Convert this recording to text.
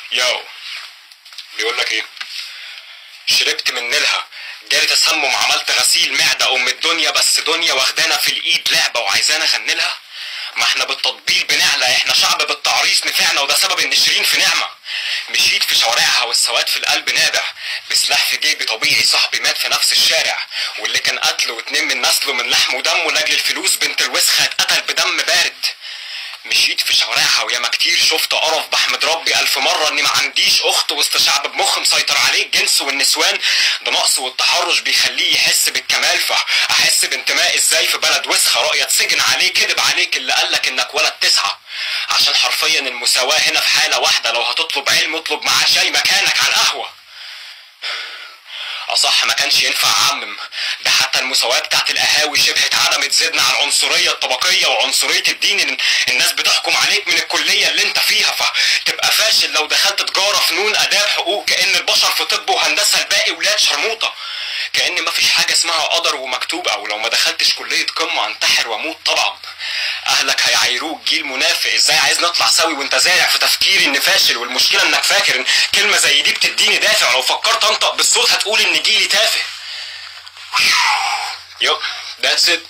ياو بيقول لك ايه شربت من نيلها جالي تسمم عملت غسيل معده ام الدنيا بس دنيا واخدانا في الايد لعبه وعايزانا اغني لها ما احنا بالتطبيل بنعلى احنا شعب بالتعريس نفعنا وده سبب ان شيرين في نعمه مشيت في شوارعها والسواد في القلب نابع بسلاح في جيبي طبيعي صاحبي مات في نفس الشارع واللي كان قتله واتنين من نسله من لحم ودمه لاجل الفلوس بنت الوسخه اتقتل بدم بارد مشيت في شوارعها وياما كتير شفت قرف بحمد ربي الف مره اني ما عنديش اخت وسط شعب بمخ مسيطر عليه الجنس والنسوان ده نقص والتحرش بيخليه يحس بالكمال فاحس بانتماء ازاي في بلد وسخه رؤيه اتسجن عليه كذب عليك اللي قالك انك ولد تسعه عشان حرفيا المساواه هنا في حاله واحده لو هتطلب علم اطلب معاه شاي مكانك على القهوه اصح ما كانش ينفع اعمم ده حتى المساواه بتاعت القهاوي شبه اتعدمت زدنا على العنصريه الطبقيه وعنصريه الدين إن الناس بتحكم عليك من الكليه اللي انت فيها فتبقى فاشل لو دخلت تجاره فنون اداب حقوق كان البشر في طب وهندسه الباقي ولاد شرموطه كان مفيش حاجه اسمها قدر ومكتوب او لو ما دخلتش كليه قمه انتحر واموت طبعا اهلك هيعايروك جيل منافق ازاي عايز نطلع سوي وانت زارع في تفكيري اني فاشل والمشكله انك فاكر ان كلمه زي دي بتديني دافع لو فكرت انطق بالصوت هتقول ان جيلي تافه يو ذاتس ات